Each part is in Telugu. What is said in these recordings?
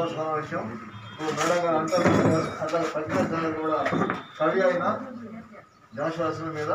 సంతోషకరమైన విషయం ఇప్పుడు మేడం గారు అంటారు అసలు పంచాయతీ కూడా కవి అయిన జనశాస్త్రం మీద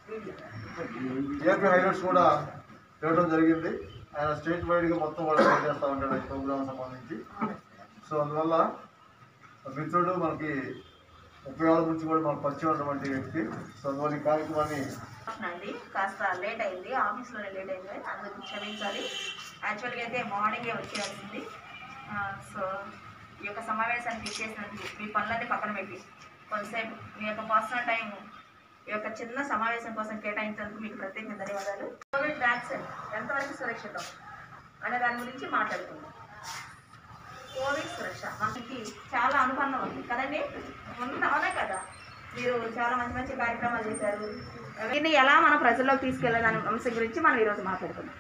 ఏపీ హైలైట్స్ కూడా ఇవ్వడం జరిగింది ఆయన స్టేట్ వైడ్గా మొత్తం వాళ్ళు ట్రై చేస్తూ ఉంటాడు ఈ ప్రోగ్రామ్ సంబంధించి సో అందువల్ల మిత్రుడు మనకి ముప్పై ఆరు నుంచి కూడా మనకు పరిచయం ఉన్నటువంటి వ్యక్తి సో అందువల్ల ఈ కార్యక్రమాన్ని అండి కాస్త లేట్ అయింది ఆఫీస్లోనే లేట్ అయింది అందుకు క్షమించాలి యాక్చువల్గా అయితే మార్నింగే వచ్చేయాల్సింది ఆ, సో ఈ యొక్క సమావేశానికి ఇచ్చేసినందుకు మీ పనులన్నీ పక్కన పెట్టి కొంతసేపు మీ యొక్క పర్సనల్ టైం ఈ యొక్క చిన్న సమావేశం కోసం కేటాయించినందుకు మీకు ప్రత్యేక ధన్యవాదాలు కోవిడ్ వ్యాక్సిన్ ఎంతవరకు సురక్షితం అనే దాని గురించి మాట్లాడుకుందాం కోవిడ్ సురక్ష మనకి చాలా అనుబంధం ఉంది కదండి ఉంది అవునా కదా మీరు చాలా మంచి మంచి కార్యక్రమాలు చేశారు దీన్ని ఎలా మనం ప్రజల్లోకి తీసుకెళ్ళాలనే అంశం గురించి మనం ఈరోజు మాట్లాడుకుందాం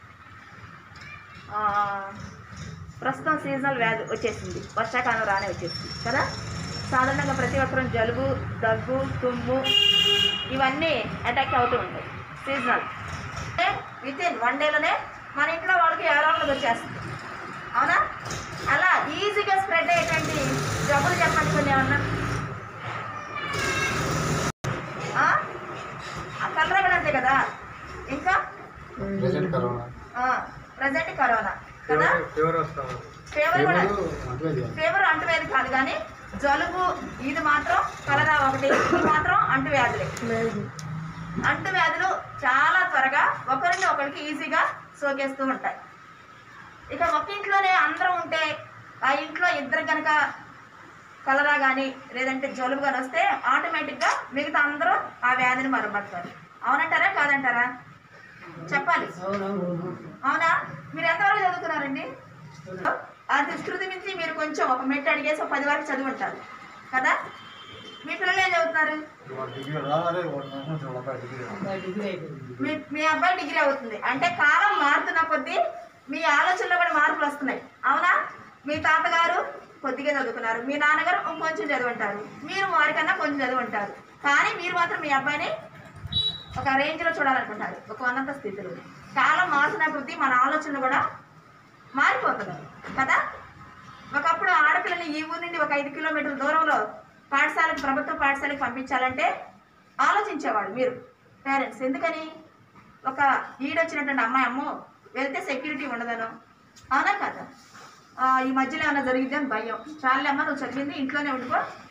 ఆ, ప్రస్తుతం సీజనల్ వ్యాధి వచ్చేసింది వర్షాకాలం రానే వచ్చేసింది కదా సాధారణంగా ప్రతి ఒక్కరూ జలుబు దగ్గు తుమ్ము ఇవన్నీ అటాక్ అవుతూ ఉంటాయి సీజనల్ అంటే విత్ ఇన్ వన్ డేలోనే మన ఇంట్లో వాళ్ళకి ఎవరో వచ్చేస్తుంది అవునా అలా ఈజీగా స్ప్రెడ్ అయ్యేటువంటి జబ్బులు చెప్పండి కొన్ని ఏమన్నా ఆ? ఆ కలరా కూడా అంతే కదా ఇంకా ప్రెసెంట్ కరోనా ప్రజెంట్ కరోనా కదా ఫీవర్ వస్తాం ఫీవర్ కూడా ఫీవర్ అంటువ్యాధి కాదు కానీ జలుబు ఇది మాత్రం కలరా ఒకటి ఇది మాత్రం అంటువ్యాధులే అంటువ్యాధులు చాలా త్వరగా ఒకరిని ఒకరికి ఈజీగా సోకేస్తూ ఉంటాయి ఇక ఒక ఇంట్లోనే అందరం ఉంటే ఆ ఇంట్లో ఇద్దరు కనుక కలరా కానీ లేదంటే జలుబు కానీ వస్తే ఆటోమేటిక్గా మిగతా అందరూ ఆ వ్యాధిని మరబడతారు అవునంటారా కాదంటారా చెప్పాలి అవునా మీరు ఎంతవరకు చదువుతున్నారండి ఆ దుష్కృతి నుంచి మీరు కొంచెం ఒక మెట్టు అడిగేసి ఒక పది వరకు చదివి ఉంటారు కదా మీ పిల్లలు ఏం చదువుతున్నారు వాడు డిగ్రీ రాగానే వాడు నుంచి ఒక డిగ్రీ మీ మీ అబ్బాయి డిగ్రీ అవుతుంది అంటే కాలం మారుతున్న కొద్దీ మీ ఆలోచనలో కూడా మార్పులు వస్తున్నాయి అవునా మీ తాతగారు కొద్దిగా చదువుకున్నారు మీ నాన్నగారు ఇంకొంచెం చదువుంటారు మీరు వారికన్నా కొంచెం చదువుంటారు కానీ మీరు మాత్రం మీ అబ్బాయిని ఒక రేంజ్లో చూడాలనుకుంటారు ఒక ఉన్నత స్థితిలో కాలం మారుతున్న కొద్దీ మన ఆలోచనలు కూడా మారిపోతున్నాయి కదా ఒకప్పుడు ఆడపిల్లని ఈ ఊరు నుండి ఒక ఐదు కిలోమీటర్ల దూరంలో పాఠశాలకు ప్రభుత్వ పాఠశాలకు పంపించాలంటే ఆలోచించేవాడు మీరు పేరెంట్స్ ఎందుకని ఒక ఈడొచ్చినటువంటి అమ్మాయి అమ్మో వెళ్తే సెక్యూరిటీ ఉండదను అవునా కదా ఆ, ఈ మధ్యలో ఏమైనా జరిగిద్ది అని భయం చాలే అమ్మ నువ్వు చదివింది ఇంట్లోనే ఉండిపో